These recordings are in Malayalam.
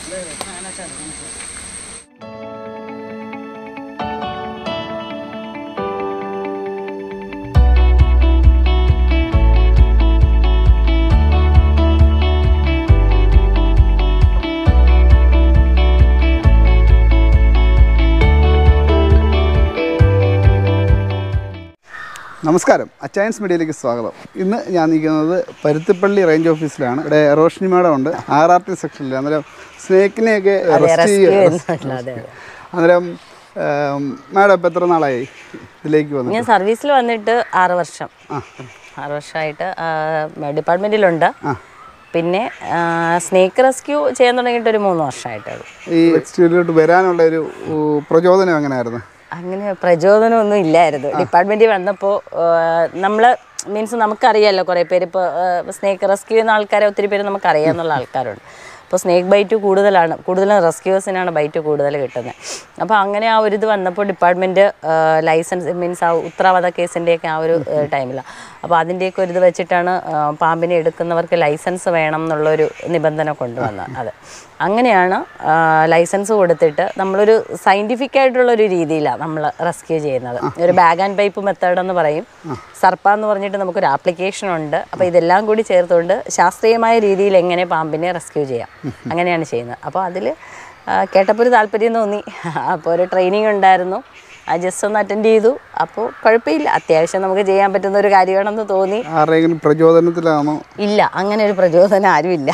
നമസ്കാരം അച്ചയൻസ് മീഡിയയിലേക്ക് സ്വാഗതം ഇന്ന് ഞാൻ നിൽക്കുന്നത് പരുത്തിപ്പള്ളി റേഞ്ച് ഓഫീസിലാണ് ഇവിടെ റോഷിനി മാഡം ഉണ്ട് ആർ ആർ ടി സെക്ഷനിൽ അന്നേരം സ്നേക്കിനെയൊക്കെ റെസ്റ്റ് rescue ചെയ്യുക ചെയ്യുന്നതല്ല, അതെ, അന്നേരം മാഡം ഇപ്പം എത്ര നാളായി ഇതിലേക്ക് വന്നു ഞാൻ സർവീസിൽ വന്നിട്ട് ആറ് വർഷം ആറ് വർഷമായിട്ട് ഡിപ്പാർട്ട്മെൻറ്റിലുണ്ട് പിന്നെ സ്നേക്ക് റെസ്ക്യൂ ചെയ്യാൻ തുടങ്ങിയിട്ട് ഒരു മൂന്ന് വർഷമായിട്ടുള്ളൂ ഈ എക്സ്റ്റീരിയറിലോട്ട് വരാനുള്ള ഒരു ഊ, പ്രചോദനം എങ്ങനെയായിരുന്നു അങ്ങനെ പ്രചോദനമൊന്നും ഇല്ലായിരുന്നു ഡിപ്പാർട്ട്മെൻറ്റിൽ വന്നപ്പോൾ നമ്മൾ മീൻസ് നമുക്കറിയാമല്ലോ കുറേ പേര് ഇപ്പോൾ സ്നേക്ക് റെസ്ക്യൂ ചെയ്യുന്ന ആൾക്കാരെ ഒത്തിരി പേര് നമുക്കറിയാമെന്നുള്ള ആൾക്കാരുണ്ട് അപ്പോൾ സ്നേക്ക് ബൈറ്റ് കൂടുതലാണ് കൂടുതലും റെസ്ക്യൂവേഴ്സിനാണ് ബൈറ്റ് കൂടുതൽ കിട്ടുന്നത് അപ്പോൾ അങ്ങനെ ആ ഒരു ഇത് വന്നപ്പോൾ ഡിപ്പാർട്ട്മെൻറ്റ് ലൈസൻസ് മീൻസ് ആ ഉത്തരവാദ കേസിൻ്റെയൊക്കെ ആ ഒരു ടൈമിലാണ് അപ്പോൾ അതിൻ്റെയൊക്കെ ഒരു ഇത് വെച്ചിട്ടാണ് ആ, പാമ്പിനെ എടുക്കുന്നവർക്ക് ലൈസൻസ് വേണം എന്നുള്ളൊരു നിബന്ധന കൊണ്ടുവന്നത് അതെ അങ്ങനെയാണ് ആ, ലൈസൻസ് കൊടുത്തിട്ട് നമ്മളൊരു സയൻറ്റിഫിക് ആയിട്ടുള്ള ഒരു രീതിയിലാണ് നമ്മൾ റെസ്ക്യൂ ചെയ്യുന്നത് ഒരു ബാഗ് ആൻഡ് പൈപ്പ് മെത്തേഡ് എന്ന് പറയും സർപ്പ എന്ന് പറഞ്ഞിട്ട് നമുക്കൊരു ആപ്ലിക്കേഷൻ ഉണ്ട് അപ്പോൾ ഇതെല്ലാം കൂടി ചേർത്തുകൊണ്ട് ശാസ്ത്രീയമായ രീതിയിൽ എങ്ങനെ പാമ്പിനെ റെസ്ക്യൂ ചെയ്യാം അങ്ങനെയാണ് ചെയ്യുന്നത് അപ്പോൾ അതിൽ കേട്ടപ്പോൾ ഒരു താല്പര്യം തോന്നി അപ്പോൾ ഒരു ട്രെയിനിങ് ഉണ്ടായിരുന്നു ആ ജസ്റ്റ് ഒന്ന് അറ്റൻഡ് ചെയ്തു അപ്പോൾ കുഴപ്പമില്ല അത്യാവശ്യം നമുക്ക് ചെയ്യാൻ പറ്റുന്ന ഒരു കാര്യമാണെന്ന് തോന്നി ആരുടെയെങ്കിലും പ്രചോദനത്തിലാണോ ഇല്ല അങ്ങനെ ഒരു പ്രചോദനം ആരുമില്ല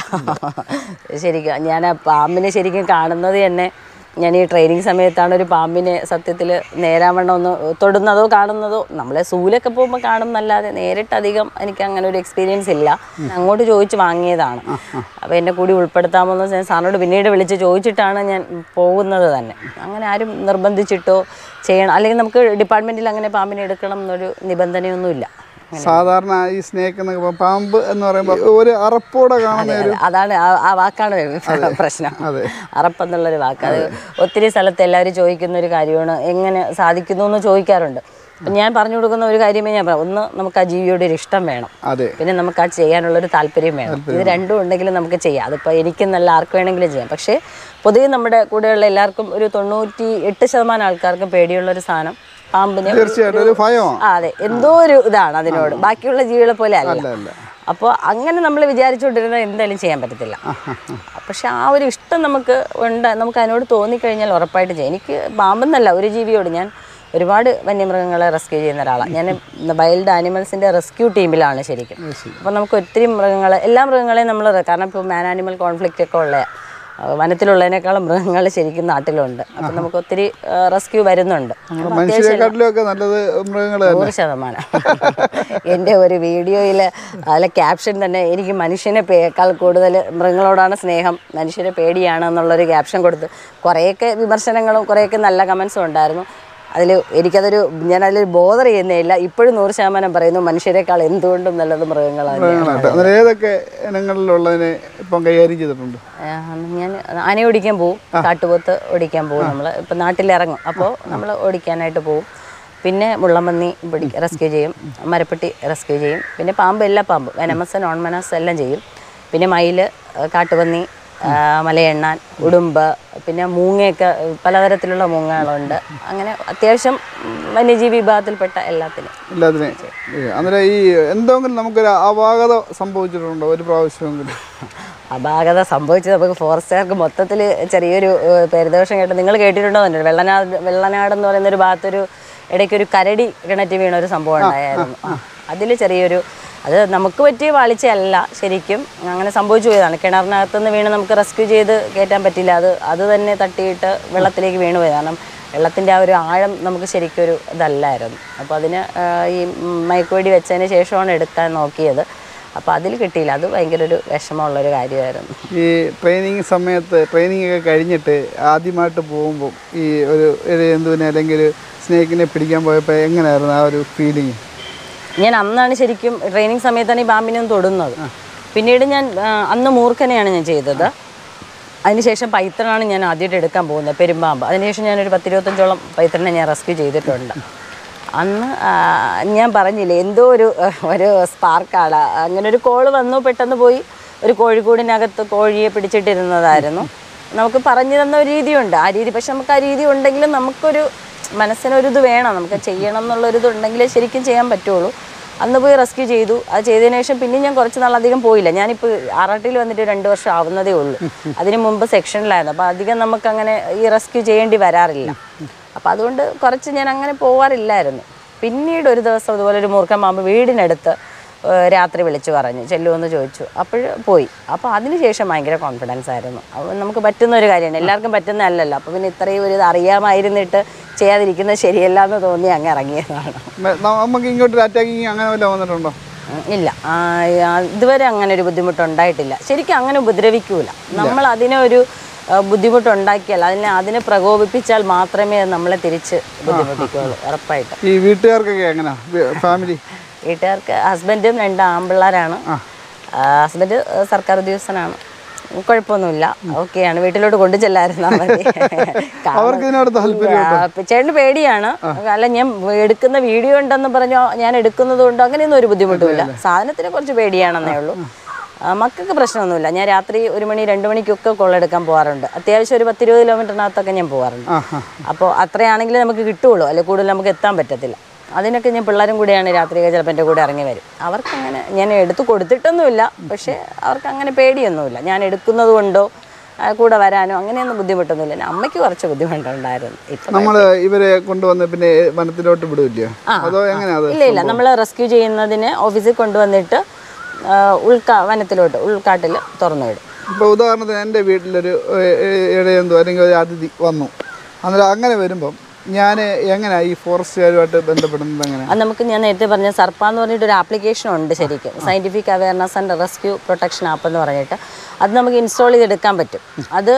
ശരിക്കും ഞാൻ ആ പാമ്പിനെ ശരിക്കും കാണുന്നത് തന്നെ ഞാൻ ഈ ട്രെയിനിങ് സമയത്താണ് ഒരു പാമ്പിനെ സത്യത്തിൽ നേരാവണ്ണം ഒന്ന് തൊടുന്നതോ കാണുന്നതോ നമ്മളെ സൂലൊക്കെ പോകുമ്പോൾ കാണുന്നല്ലാതെ നേരിട്ട് അധികം എനിക്ക് അങ്ങനെ ഒരു എക്സ്പീരിയൻസ് ഇല്ല അങ്ങോട്ട് ചോദിച്ച് വാങ്ങിയതാണ് അപ്പോൾ എന്നെ കൂടി ഉൾപ്പെടുത്താമോ എന്ന് ഞാൻ സാറിനോട് പിന്നീട് വിളിച്ച് ചോദിച്ചിട്ടാണ് ഞാൻ പോകുന്നത് തന്നെ അങ്ങനെ ആരും നിർബന്ധിച്ചിട്ടോ ചെയ്യണം അല്ലെങ്കിൽ നമുക്ക് ഡിപ്പാർട്ട്മെൻറ്റിൽ അങ്ങനെ പാമ്പിനെ എടുക്കണം എന്നൊരു നിബന്ധനയൊന്നുമില്ല സാധാരണ ഈ സ്നേക്ക് എന്നൊക്കെ പറയുമ്പോൾ പാമ്പ് എന്ന് പറയുമ്പോൾ ഒരു അറപ്പോടെ കാണുന്ന ഒരു അതാണ് ആ- ആ വാക്കാണ് പ്രശ്നം അതെ. അറപ്പെന്നുള്ളൊരു വാക്ക് അത് ഒത്തിരി സ്ഥലത്ത് എല്ലാവരും ചോദിക്കുന്ന ഒരു കാര്യമാണ് എങ്ങനെ സാധിക്കുന്നു എന്ന് ചോദിക്കാറുണ്ട് അപ്പം ഞാൻ പറഞ്ഞു കൊടുക്കുന്ന ഒരു കാര്യമേ ഞാൻ പറയാം ഒന്ന് നമുക്ക് ആ ജീവിയോട് ഒരു ഇഷ്ടം വേണം അതെ പിന്നെ നമുക്ക് ആ ചെയ്യാനുള്ളൊരു താല്പര്യം വേണം ഇത് രണ്ടും ഉണ്ടെങ്കിൽ നമുക്ക് ചെയ്യാം അതിപ്പോൾ എനിക്കെന്നല്ല ആർക്ക് വേണമെങ്കിലും ചെയ്യാം പക്ഷേ പൊതുവെ നമ്മുടെ കൂടെയുള്ള എല്ലാവർക്കും ഒരു തൊണ്ണൂറ്റി എട്ട് ശതമാനം ആൾക്കാർക്കും പേടിയുള്ള ഒരു സാധനം പാമ്പിനെ തീർച്ചയായിട്ടും ഒരു ഭയമാണ് ആ അതെ എന്തോ ഒരു ഇതാണ് അതിനോട് ബാക്കിയുള്ള ജീവികളെ പോലെ അല്ല അല്ല അല്ല അപ്പോൾ അങ്ങനെ നമ്മൾ വിചാരിച്ചുകൊണ്ടിരുന്നത് എന്തായാലും ചെയ്യാൻ പറ്റത്തില്ല പക്ഷെ ആ ഒരു ഇഷ്ടം നമുക്ക് ഉണ്ട് നമുക്ക് അതിനോട് തോന്നിക്കഴിഞ്ഞാൽ ഉറപ്പായിട്ട് ചെയ്യും എനിക്ക് പാമ്പെന്നല്ല ഒരു ജീവിയോട് ഞാൻ ഒരുപാട് വന്യമൃഗങ്ങളെ റെസ്ക്യൂ ചെയ്യുന്ന ഒരാളാണ് ഞാൻ വൈൽഡ് ആനിമൽസിൻ്റെ റെസ്ക്യൂ ടീമിലാണ് ശരിക്കും അപ്പോൾ നമുക്ക് ഒത്തിരി മൃഗങ്ങളെ എല്ലാ മൃഗങ്ങളെയും നമ്മൾ കാരണം ഇപ്പോൾ മാൻ ആനിമൽ കോൺഫ്ലിക്റ്റ് ഒക്കെ ഉള്ള ആ, വനത്തിലുള്ളതിനേക്കാളും മൃഗങ്ങൾ ശരിക്കും നാട്ടിലുണ്ട് അപ്പം നമുക്ക് ഒത്തിരി റെസ്ക്യൂ വരുന്നുണ്ട് അപ്പം മനുഷ്യരെക്കാട്ടിലും ഒക്കെ നല്ലത് മൃഗങ്ങൾ തന്നെ നൂറ് ശതമാനം എൻ്റെ ഒരു വീഡിയോയിൽ അതിലെ ക്യാപ്ഷൻ തന്നെ എനിക്ക് മനുഷ്യനെ പേക്കാൾ കൂടുതൽ മൃഗങ്ങളോടാണ് സ്നേഹം മനുഷ്യരെ പേടിയാണ് എന്നുള്ളൊരു ക്യാപ്ഷൻ കൊടുത്ത് കുറേയൊക്കെ വിമർശനങ്ങളും കുറേയൊക്കെ നല്ല കമൻസും ഉണ്ടായിരുന്നു അതിൽ എനിക്കതൊരു ഞാൻ അതിൽ ബോധർ ചെയ്യുന്നേയില്ല ഇപ്പോഴും നൂറ് ശതമാനം പറയുന്നു മനുഷ്യരെക്കാൾ എന്തുകൊണ്ടും നല്ലത് മൃഗങ്ങളാണ് മൃഗങ്ങളായിട്ട് അന്നേരം ഏതൊക്കെ ഇനങ്ങളിലുള്ളതിനെ ഇപ്പം കൈകാര്യം ചെയ്തിട്ടുണ്ട് ഞാൻ ആന ഓടിക്കാൻ പോവും കാട്ടുപോത്ത് ഓടിക്കാൻ പോകും നമ്മൾ ഇപ്പം നാട്ടിലിറങ്ങും അപ്പോൾ നമ്മൾ ഓടിക്കാനായിട്ട് പോവും പിന്നെ മുള്ളമ്പന്നി പിടി റെസ്ക്യൂ ചെയ്യും മരപ്പെട്ടി റെസ്ക്യൂ ചെയ്യും പിന്നെ പാമ്പ് എല്ലാ പാമ്പും വെനമസ് നോൺ വെനമസ് എല്ലാം ചെയ്യും പിന്നെ മയിൽ കാട്ടുപന്നി ആ, മലയെണ്ണാൻ ഉടുമ്പ് പിന്നെ മൂങ്ങയൊക്കെ പലതരത്തിലുള്ള മൂങ്ങകളുണ്ട് അങ്ങനെ അത്യാവശ്യം ഉം, വന്യജീവി വിഭാഗത്തിൽപ്പെട്ട എല്ലാത്തിനും എല്ലാത്തിനെയും ഏ, അന്നേരം ഈ എന്തെങ്കിലും നമുക്കൊരു അപാകത സംഭവിച്ചിട്ടുണ്ടോ ഒരു പ്രാവശ്യമെങ്കിലും അപാകത സംഭവിച്ചത് നമുക്ക് ഫോറസ്റ്റുകാർക്ക് മൊത്തത്തിൽ ചെറിയൊരു ഏഹ്, പരിദോഷം കേട്ട് നിങ്ങൾ കേട്ടിട്ടുണ്ടോ എന്ന് വെള്ളനാട് വെള്ളനാട് എന്ന് പറയുന്ന ഒരു ഭാഗത്തൊരു ഇടയ്ക്ക് ഒരു കരടി കിണറ്റി വീണ ഒരു സംഭവം ഉണ്ടായിരുന്നു അതിൽ ചെറിയൊരു അത് നമുക്ക് പറ്റിയ വാളിച്ചയല്ല ശരിക്കും അങ്ങനെ സംഭവിച്ചു പോയതാണ് കിണറിനകത്ത് നിന്ന് വീണ് നമുക്ക് റെസ്ക്യൂ ചെയ്ത് കയറ്റാൻ പറ്റില്ല അത് അത് തന്നെ തട്ടിയിട്ട് വെള്ളത്തിലേക്ക് വീണ് പോയി കാരണം വെള്ളത്തിൻ്റെ ആ ഒരു ആഴം നമുക്ക് ശരിക്കും ഒരു ഇതല്ലായിരുന്നു അപ്പോൾ അതിന് ആ, ഈ മയക്കുവെടി വെച്ചതിന് ശേഷമാണ് എടുക്കാൻ നോക്കിയത് അപ്പോൾ അതിൽ കിട്ടിയില്ല അത് ഭയങ്കര ഒരു വിഷമമുള്ളൊരു കാര്യമായിരുന്നു ഈ ട്രെയിനിങ് സമയത്ത് ട്രെയിനിങ് ഒക്കെ കഴിഞ്ഞിട്ട് ആദ്യമായിട്ട് പോകുമ്പോൾ ഈ ഒരു ഒരു എന്തുവിനെ അല്ലെങ്കിൽ ഒരു സ്നേക്കിനെ പിടിക്കാൻ പോയപ്പോൾ എങ്ങനെയായിരുന്നു ആ ഒരു ഫീലിംഗ് ഞാൻ അന്നാണ് ശരിക്കും ട്രെയിനിങ് സമയത്താണ് ഈ പാമ്പിനെ ഒന്ന് തൊടുന്നത് പിന്നീട് ഞാൻ ആ, അന്ന് മൂർഖനെയാണ് ഞാൻ ചെയ്തത് അതിനുശേഷം പൈത്തണാണ് ഞാൻ ആദ്യമായിട്ട് എടുക്കാൻ പോകുന്നത് പെരുമ്പാമ്പ് അതിനുശേഷം ഞാനൊരു പത്തിരുപത്തഞ്ചോളം പൈത്തണിനെ ഞാൻ റെസ്ക്യൂ ചെയ്തിട്ടുണ്ട് അന്ന് ആ, ഞാൻ പറഞ്ഞില്ലേ എന്തോ ഒരു ഒരു സ്പാർക്കാണ് അങ്ങനെ ഒരു കോള് വന്നു പെട്ടെന്ന് പോയി ഒരു കോഴിക്കൂടിനകത്ത് കോഴിയെ പിടിച്ചിട്ടിരുന്നതായിരുന്നു നമുക്ക് പറഞ്ഞു തന്ന ഒരു രീതിയുണ്ട് ആ രീതി പക്ഷെ നമുക്ക് ആ രീതി ഉണ്ടെങ്കിലും നമുക്കൊരു മനസ്സിനൊരിത് വേണം നമുക്ക് ചെയ്യണം എന്നുള്ളൊരിത് ഉണ്ടെങ്കിലേ ശരിക്കും ചെയ്യാൻ പറ്റുള്ളൂ അന്ന് പോയി റെസ്ക്യൂ ചെയ്തു അത് ചെയ്തതിന് ശേഷം പിന്നെ ഞാൻ കുറച്ച് നാളധികം പോയില്ല ഞാനിപ്പോൾ ആറാട്ടിൽ വന്നിട്ട് രണ്ട് വർഷം ആവുന്നതേ ഉള്ളൂ അതിന് മുമ്പ് സെക്ഷനിലായിരുന്നു അപ്പോൾ അധികം നമുക്കങ്ങനെ ഈ റെസ്ക്യൂ ചെയ്യേണ്ടി വരാറില്ല അപ്പോൾ അതുകൊണ്ട് കുറച്ച് ഞാൻ അങ്ങനെ പോവാറില്ലായിരുന്നു പിന്നീട് ഒരു ദിവസം അതുപോലെ ഒരു മൂർഖൻ പാമ്പ് വീടിനടുത്ത് ഏഹ് രാത്രി വിളിച്ചു പറഞ്ഞു ചെല്ലുമെന്ന് ചോദിച്ചു അപ്പോൾ പോയി അപ്പോൾ അതിനുശേഷം ഭയങ്കര കോൺഫിഡൻസ് ആയിരുന്നു അപ്പോൾ നമുക്ക് പറ്റുന്ന ഒരു കാര്യമാണ് എല്ലാവർക്കും പറ്റുന്നതല്ലല്ലോ അപ്പോൾ പിന്നെ ഇത്രയും ഒരു ഇത് അറിയാമായിരുന്നിട്ട് ചെയ്യാതിരിക്കുന്നത് ശരിയല്ല എന്ന് തോന്നി അങ്ങ് ഇറങ്ങിയതാണ് മ- നമുക്ക് ഇങ്ങോട്ട് ഒരു അറ്റാക്കിങ് അങ്ങനെ വല്ല വന്നിട്ടുണ്ടോ ഉം, ഇല്ല ആ, ആ, ഇതുവരെ അങ്ങനെ ഒരു ബുദ്ധിമുട്ടുണ്ടായിട്ടില്ല ശരിക്കും അങ്ങനെ ഉപദ്രവിക്കൂല നമ്മൾ അതിനെ ഒരു ആ, ബുദ്ധിമുട്ടുണ്ടാക്കിയാൽ അതിനെ അതിനെ പ്രകോപിപ്പിച്ചാൽ മാത്രമേ അത് നമ്മളെ തിരിച്ച് ബുദ്ധിമുട്ടിക്കുള്ളൂ ഉറപ്പായിട്ടും ഈ വീട്ടുകാർക്കൊക്കെ എങ്ങനെയാ ഫാമിലി വീട്ടുകാർക്ക് ഹസ്ബൻഡും രണ്ട് ആമ്പിള്ളേരാണ് ഹസ്ബൻഡ് സർക്കാർ ഉദ്യോഗസ്ഥനാണ് കുഴപ്പമൊന്നുമില്ല ഓക്കെയാണ് വീട്ടിലോട്ട് കൊണ്ടു ചെല്ലായിരുന്നാൽ മതി അവർക്ക് ഇതിനോട് താല്പര്യം ആ, ചേട്ടന് പേടിയാണ് അല്ല ഞാൻ എടുക്കുന്ന വീഡിയോ ഉണ്ടെന്ന് പറഞ്ഞോ ഞാൻ എടുക്കുന്നത് കൊണ്ടോ അങ്ങനെയൊന്നും ഒരു ബുദ്ധിമുട്ടുമില്ല സാധനത്തിന് കുറച്ച് പേടിയാണെന്നേ ഉള്ളൂ ആ, മക്കൾക്ക് പ്രശ്നമൊന്നുമില്ല ഞാൻ രാത്രി ഒരു മണി രണ്ട് മണിക്കൊക്കെ കൊള്ളെടുക്കാൻ പോകാറുണ്ട് അത്യാവശ്യം ഒരു പത്തിരുപത് കിലോമീറ്ററിനകത്തൊക്കെ ഞാൻ പോകാറുണ്ട് അപ്പോൾ അത്രയാണെങ്കിൽ നമുക്ക് കിട്ടുള്ളൂ അല്ലെങ്കിൽ കൂടുതൽ നമുക്ക് എത്താൻ പറ്റത്തില്ല അതിനൊക്കെ ഞാൻ പിള്ളേരും കൂടെയാണ് രാത്രിയൊക്കെ ചിലപ്പോൾ എൻ്റെ കൂടെ ഇറങ്ങി വരും അവർക്കങ്ങനെ ഞാൻ എടുത്തു കൊടുത്തിട്ടൊന്നുമില്ല പക്ഷേ അവർക്ക് അങ്ങനെ പേടിയൊന്നുമില്ല ഞാൻ എടുക്കുന്നത് കൊണ്ടോ ആ, കൂടെ വരാനോ അങ്ങനെയൊന്നും ബുദ്ധിമുട്ടൊന്നുമില്ല എൻ്റെ അമ്മയ്ക്ക് കുറച്ച് ബുദ്ധിമുട്ടുണ്ടായിരുന്നു ഇപ്പം നമ്മൾ ഇവരെ കൊണ്ടുവന്ന് പിന്നെ വനത്തിലോട്ട് വിടില്ല അതോ എങ്ങനെയാ അത് ഇല്ല ഇല്ല നമ്മൾ റെസ്ക്യൂ ചെയ്യുന്നതിന് ഓഫീസിൽ കൊണ്ടുവന്നിട്ട് ആ, ഉൾക്കാ വനത്തിലോട്ട് ഉൾക്കാട്ടിൽ തുറന്നു വിടും ഇപ്പോൾ ഉദാഹരണത്തിന് എൻ്റെ വീട്ടിലൊരു ഏ- ഏ- ഇടയെന്തോ അല്ലെങ്കിൽ ഒരു അതിഥി വന്നു അന്നേരം അങ്ങനെ വരുമ്പം ഞാൻ എങ്ങനെയാ ഈ ഫോറസ്റ്റുകാരുമായിട്ട് ബന്ധപ്പെടുന്നത് എങ്ങനെ അത് നമുക്ക് ഞാൻ നേരത്തെ പറഞ്ഞ സർപ്പ എന്ന് പറഞ്ഞിട്ട് ഒരു ആപ്ലിക്കേഷൻ ഉണ്ട് ശരിക്കും scientific awareness and rescue protection app എന്ന് പറഞ്ഞിട്ട് അത് നമുക്ക് ഇൻസ്റ്റാൾ ചെയ്തെടുക്കാൻ പറ്റും അത്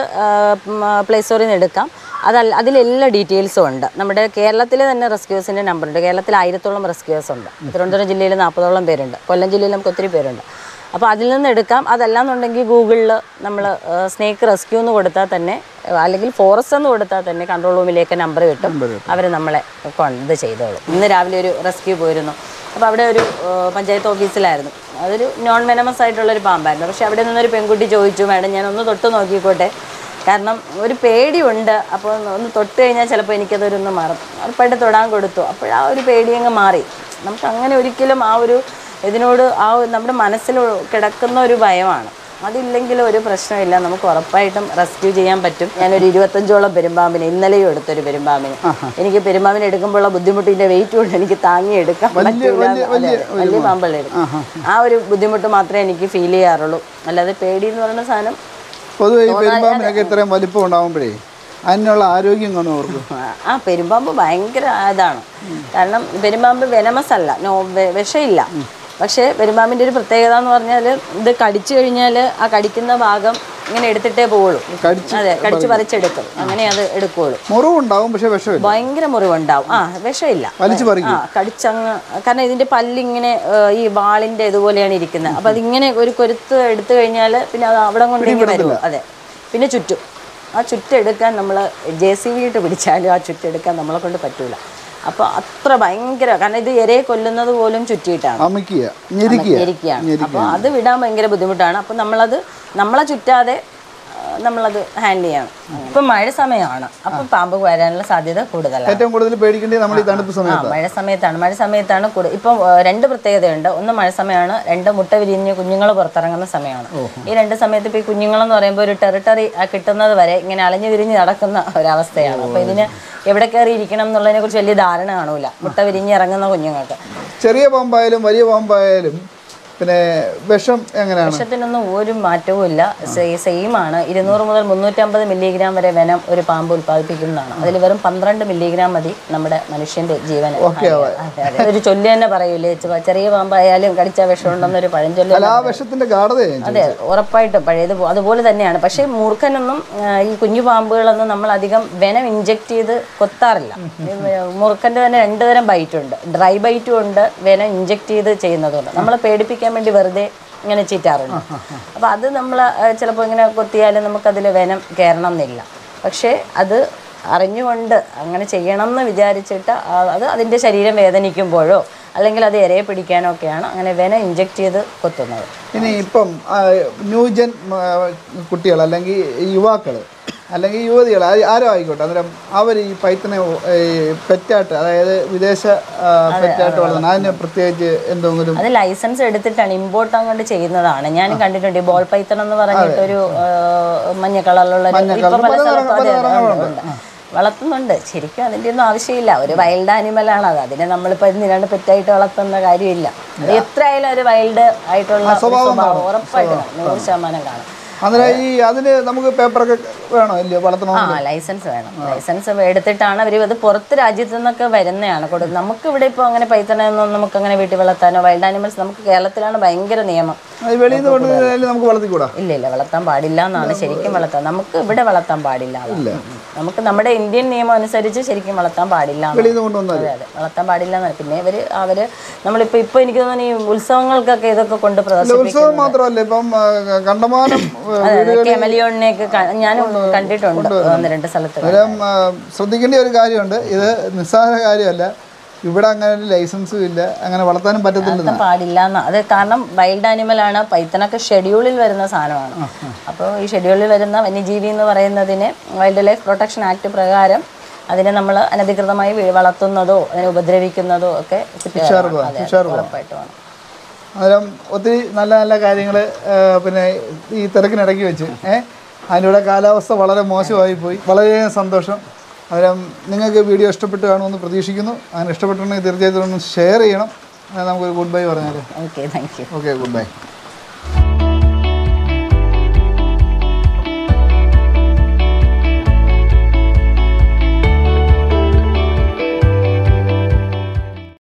പ്ലേ സ്റ്റോറിൽ നിന്ന് എടുക്കാം അതല്ല അതിലെല്ലാ ഡീറ്റെയിൽസും ഉണ്ട് നമ്മുടെ കേരളത്തിൽ തന്നെ റെസ്ക്യൂസിൻ്റെ നമ്പർ ഉണ്ട് കേരളത്തിൽ ആയിരത്തോളം റെസ്ക്യൂസ് ഉണ്ട് തിരുവനന്തപുരം ജില്ലയിൽ നാൽപ്പതോളം പേരുണ്ട് കൊല്ലം ജില്ലയിൽ നമുക്ക് ഒത്തിരി പേരുണ്ട് അപ്പോൾ അതിൽ നിന്ന് എടുക്കാം അതല്ലാന്നുണ്ടെങ്കിൽ ഗൂഗിളിൽ നമ്മൾ സ്നേക്ക് റെസ്ക്യൂ എന്ന് കൊടുത്താൽ തന്നെ ഏഹ്, അല്ലെങ്കിൽ ഫോറസ്റ്റ് എന്ന് കൊടുത്താൽ തന്നെ കൺട്രോൾ റൂമിലേക്ക് നമ്പർ കിട്ടും അവർ നമ്മളെ കൊ- ഇത് ചെയ്തോളും ഇന്ന് രാവിലെ ഒരു റെസ്ക്യൂ പോയിരുന്നു അപ്പോൾ അവിടെ ഒരു ഏഹ്, പഞ്ചായത്ത് ഓഫീസിലായിരുന്നു അതൊരു നോൺ വെനമസ് ആയിട്ടുള്ളൊരു പാമ്പായിരുന്നു പക്ഷേ അവിടെ നിന്നൊരു പെൺകുട്ടി ചോദിച്ചു മാഡം ഞാൻ ഒന്ന് തൊട്ട് നോക്കിക്കോട്ടെ കാരണം ഒരു പേടിയുണ്ട് അപ്പോൾ ഒന്ന് ഒന്ന് തൊട്ട് കഴിഞ്ഞാൽ ചിലപ്പോൾ എനിക്കതൊരൊന്ന് മാറും ഉറപ്പായിട്ട് തൊടാൻ കൊടുത്തു അപ്പോൾ ആ ഒരു പേടി അങ്ങ് മാറി നമുക്ക് അങ്ങനെ ഒരിക്കലും ആ ഒരു ഇതിനോട് ആ ഒരു നമ്മുടെ മനസ്സിൽ കിടക്കുന്ന ഒരു ഭയമാണ് അതില്ലെങ്കിൽ ഒരു പ്രശ്നമില്ല നമുക്ക് ഉറപ്പായിട്ടും റെസ്ക്യൂ ചെയ്യാൻ പറ്റും ഞാനൊരു ഇരുപത്തഞ്ചോളം പെരുമ്പാമ്പിനെ ഇന്നലെയും എടുത്തൊരു പെരുമ്പാമ്പിനെ എനിക്ക് പെരുമ്പാമ്പിനെ എടുക്കുമ്പോഴുള്ള ബുദ്ധിമുട്ടിന്റെ വെയിറ്റ് കൊണ്ട് എനിക്ക് താങ്ങി എടുക്കാൻ പറ്റില്ല അതെ, അതെ. വലിയ പാമ്പുകൾ എടുക്കും ആ ഒരു ബുദ്ധിമുട്ട് മാത്രമേ എനിക്ക് ഫീൽ ചെയ്യാറുള്ളൂ അല്ലാതെ പേടി എന്ന് പറയുന്ന സാധനം പൊതുവെ ഈ പെരുമ്പാമ്പിനൊക്കെ ഇത്രയും വലിപ്പം ഉണ്ടാകുമ്പോഴേ അതിനുള്ള ആരോഗ്യം കാണും അവർക്ക് ആ പെരുമ്പാമ്പ് ഭയങ്കര ഇതാണ് കാരണം പെരുമ്പാമ്പ് വെനമസ് അല്ല നോ വെ- വിഷമില്ല പക്ഷേ പെരുമ്പാമ്പിൻ്റെ ഒരു പ്രത്യേകത എന്ന് പറഞ്ഞാൽ ഇത് കടിച്ചു കഴിഞ്ഞാൽ ആ കടിക്കുന്ന ഭാഗം ഇങ്ങനെ എടുത്തിട്ടേ പോവുള്ളൂ കടിച്ച് അതെ കടിച്ച് പറിച്ചെടുക്കും അങ്ങനെ അത് എടുക്കുകയുള്ളൂ മുറിവുണ്ടാവും പക്ഷെ വിഷമില്ല ഭയങ്കര മുറിവുണ്ടാവും ആ വിഷമില്ല വലിച്ചു പറിക്കും ആ കടിച്ചങ്ങ് കാരണം ഇതിന്റെ പല്ലിങ്ങനെ ഏഹ്, ഈ വാളിന്റെ ഇതുപോലെയാണ് ഇരിക്കുന്നത് അപ്പൊ അതിങ്ങനെ ഒരു കൊരുത്ത് എടുത്തു കഴിഞ്ഞാൽ പിന്നെ അത് അവിടെ കൊണ്ട് ഇങ്ങനെ വരും അതെ പിന്നെ ചുറ്റും ആ ചുറ്റെടുക്കാൻ നമ്മൾ ജെ സി ബി ഇട്ട് പിടിച്ചാലും ആ ചുറ്റെടുക്കാൻ നമ്മളെ കൊണ്ട് പറ്റൂല അപ്പോൾ അത്ര ഭയങ്കര കാരണം ഇത് ഇരയെ കൊല്ലുന്നത് പോലും ചുറ്റിയിട്ടാണ് അമിക്കുക ഞെരിക്കുക ഇരിക്കുകയാണ് അപ്പോൾ അത് വിടാൻ ഭയങ്കര ബുദ്ധിമുട്ടാണ് അപ്പോൾ നമ്മളത് നമ്മളെ ചുറ്റാതെ ആ, നമ്മളത് ഹാൻഡിൽ ചെയ്യണം ഇപ്പം മഴ സമയമാണ് അപ്പം പാമ്പ് വരാനുള്ള സാധ്യത കൂടുതലാണ് ഏറ്റവും കൂടുതൽ പേടിക്കേണ്ടത് നമ്മൾ ഈ തണുപ്പ് ആ സമയത്ത് മഴ സമയത്താണ് മഴ സമയത്താണ് കൂടുതൽ ഇപ്പം ഏഹ്, രണ്ട് പ്രത്യേകതയുണ്ട് ഒന്ന് മഴ സമയമാണ് രണ്ട് മുട്ട വിരിഞ്ഞ് കുഞ്ഞുങ്ങൾ പുറത്തിറങ്ങുന്ന സമയമാണ് ഈ രണ്ട് സമയത്ത് ഇപ്പോൾ ഈ കുഞ്ഞുങ്ങളെന്ന് പറയുമ്പോൾ ഒരു ടെറിട്ടറി കിട്ടുന്നത് വരെ ഇങ്ങനെ അലഞ്ഞു തിരിഞ്ഞ് നടക്കുന്ന ഒരവസ്ഥയാണ് അപ്പോൾ ഇതിന് എവിടെ കയറി ഇരിക്കണം എന്നുള്ളതിനെ കുറിച്ച് വലിയ ധാരണ കാണൂല മുട്ട വിരിഞ്ഞ് ഇറങ്ങുന്ന കുഞ്ഞുങ്ങൾക്ക് ചെറിയ പാമ്പായാലും വലിയ പാമ്പായാലും പിന്നെ വിഷം എങ്ങനെയാണ് വിഷത്തിനൊന്നും ഒരു മാറ്റവും ഇല്ല സെയിം ആണ് ഇരുന്നൂറ് മുതൽ മുന്നൂറ്റമ്പത് മില്ലിഗ്രാം വരെ വെനം ഒരു പാമ്പ് ഉൽപ്പാദിപ്പിക്കുന്നതാണ് അതിൽ വെറും പന്ത്രണ്ട് മില്ലിഗ്രാം മതി നമ്മുടെ മനുഷ്യന്റെ ജീവന് അതെ, അതെ. ഒരു ചൊല്ലി തന്നെ പറയൂലേ ചെ- ചെറിയ പാമ്പായാലും കടിച്ച വിഷമുണ്ടെന്നൊരു പഴഞ്ചൊല്ലി അല്ല ആ വിഷത്തിന്റെ ഗാഠതയെ അതെ ഉറപ്പായിട്ടും പഴയത് പോ- അതുപോലെ തന്നെയാണ് പക്ഷേ മൂർഖനൊന്നും ആ, ഈ കുഞ്ഞു പാമ്പുകളൊന്നും നമ്മൾ അധികം വെനം ഇഞ്ചെക്ട് ചെയ്ത് കൊത്താറില്ല ഈ മൂർഖൻ്റെ തന്നെ രണ്ട് തരം ബൈറ്റ് ഉണ്ട് ഡ്രൈ ബൈറ്റും ഉണ്ട് വെനം ഇഞ്ചെക്ട് ചെയ്ത് ചെയ്യുന്നതുണ്ട് നമ്മളെ പേടിപ്പിക്കാൻ വേണ്ടി വെറുതെ ഇങ്ങനെ ചീറ്റാറുണ്ട് അപ്പോൾ അത് നമ്മൾ ചിലപ്പോൾ ഇങ്ങനെ കൊത്തിയാലും നമുക്കതിൽ വെനം കയറണം എന്നില്ല പക്ഷേ അത് അറിഞ്ഞുകൊണ്ട് അങ്ങനെ ചെയ്യണം എന്ന് വിചാരിച്ചിട്ട് ആ- അത് അതിൻ്റെ ശരീരം വേദനിക്കുമ്പോഴോ അല്ലെങ്കിൽ അത് ഇരയെ പിടിക്കാനോ ഒക്കെയാണ് അങ്ങനെ വെനം ഇഞ്ചെക്ട് ചെയ്ത് കൊത്തുന്നത് ഇനി ഇപ്പം ആ, ന്യൂജൻ കുട്ടികൾ അല്ലെങ്കിൽ യുവാക്കൾ അല്ലെങ്കിൽ യുവതികൾ ആ- ആരും ആയിക്കോട്ടെ അന്നേരം അവർ ഈ പൈത്തനെ ഈ പെറ്റായിട്ട് അതായത് വിദേശ ആ, പെറ്റായിട്ട് വളർത്തുന്നത് അതിന് പ്രത്യേകിച്ച് എന്തെങ്കിലും അത് ലൈസൻസ് എടുത്തിട്ടാണ് ഇമ്പോർട്ട് അങ്ങോട്ട് ചെയ്യുന്നതാണ് ഞാൻ കണ്ടിട്ടുണ്ട് ഈ ബോൾ പൈത്തൺ എന്ന് പറഞ്ഞിട്ടൊരു ആ, മഞ്ഞ കളറിലുള്ള ഒരു- ഇപ്പൊ പല സ്ഥലത്തും അതെ, അതെ, ഉണ്ട്, ഉണ്ട്. വളർത്തുന്നുണ്ട് ശരിക്കും അതിൻ്റെ ഒന്നും ആവശ്യമില്ല ഒരു വൈൽഡ് ആനിമലാണ് അത് അതിനെ നമ്മളിപ്പോൾ ഇതിനാണ്ട് പെറ്റായിട്ട് വളർത്തുന്ന കാര്യമില്ല അത് എത്രയായാലും ഒരു വൈൽഡ് ആയിട്ടുള്ള ഒരു സ്വഭാവം ഉറപ്പായിട്ട് കാണും നൂറ് ശതമാനം കാണും അന്നേരം ഈ അതിന് നമുക്ക് പേപ്പറൊക്കെ വേണോ ഇല്ലയോ വളർത്തണോ ആ ലൈസൻസ് വേണം ലൈസൻസ് എടുത്തിട്ടാണ് അവർ അത് പുറത്ത് രാജ്യത്തു നിന്നൊക്കെ വരുന്നതാണ് കൊടുക്കുന്നത് നമുക്ക് ഇവിടെ ഇപ്പോൾ അങ്ങനെ പൈത്തണയൊന്നും നമുക്ക് അങ്ങനെ വീട്ടിൽ വളർത്താനോ വൈൽഡ് ആനിമൽസ് നമുക്ക് കേരളത്തിലാണ് ഭയങ്കര നിയമം ഈ വെളിയിൽ നിന്ന് കൊണ്ടുവരുന്നതിൽ നമുക്ക് വളർത്തിക്കൂടാ ഇല്ല ഇല്ല വളർത്താൻ പാടില്ല എന്നാണ് ശരിക്കും വളർത്താൻ നമുക്ക് ഇവിടെ വളർത്താൻ പാടില്ല എന്നാണ്. നമുക്ക് നമ്മുടെ ഇന്ത്യൻ നിയമം അനുസരിച്ച് ശരിക്കും വളർത്താൻ പാടില്ല എന്നാണ്. വെളിയിൽ നിന്ന് കൊണ്ടുവന്നാൽ അതെ അതെ വളർത്താൻ പാടില്ല എന്നാണ് പിന്നെ ഇവര് അവര് നമ്മളിപ്പോ ഇപ്പൊ എനിക്ക് തോന്നുന്നു ഈ ഉത്സവങ്ങൾക്കൊക്കെ ഇതൊക്കെ കൊണ്ട് പ്രദർശിപ്പിക്കും ഉത്സവം മാത്രമല്ല ഇപ്പം ആ, കണ്ടമാനം ആ, കെമലിയോണിനെയൊക്കെ ഞാനും കണ്ടിട്ടുണ്ട് ഒന്ന് രണ്ട് സ്ഥലത്ത് അന്നേരം ആ, ശ്രദ്ധിക്കേണ്ട ഒരു കാര്യമുണ്ട് ഇത് നിസ്സാര കാര്യമല്ല ഇവിടെ അങ്ങനെ ഒരു ലൈസൻസും ഇല്ല അങ്ങനെ വളർത്താനും പറ്റത്തില്ല വളർത്താൻ പാടില്ല എന്ന് അത് കാരണം വൈൽഡ് ആനിമൽ ആണ് പൈത്തനൊക്കെ ഷെഡ്യൂളിൽ വരുന്ന സാധനമാണ് അപ്പോൾ ഈ ഷെഡ്യൂളിൽ വരുന്ന വന്യജീവി എന്ന് പറയുന്നതിന് വൈൽഡ് ലൈഫ് പ്രൊട്ടക്ഷൻ ആക്ട് പ്രകാരം അതിനെ നമ്മൾ അനധികൃതമായി വീ- വളർത്തുന്നതോ അതിനെ ഉപദ്രവിക്കുന്നതോ ഒക്കെ കുറ്റകരമാണ്. അതെ, അതെ, ഉറപ്പായിട്ടും ആണ് അന്നേരം ഒത്തിരി നല്ല നല്ല കാര്യങ്ങൾ പിന്നെ ഈ തിരക്കിനിടയ്ക്ക് വെച്ച് ഏഹ് അതിൻ്റെ കാലാവസ്ഥ വളരെ മോശമായി പോയി വളരെയധികം സന്തോഷം അന്നേരം നിങ്ങൾക്ക് വീഡിയോ ഇഷ്ടപ്പെട്ട് കാണുമെന്ന് പ്രതീക്ഷിക്കുന്നു അങ്ങനെ ഇഷ്ടപ്പെട്ടിട്ടുണ്ടെങ്കിൽ തീർച്ചയായിട്ടും ഒന്ന് ഷെയർ ചെയ്യണം അങ്ങനെ നമുക്കൊരു ഗുഡ് ബൈ പറഞ്ഞാൽ okay thank you okay good by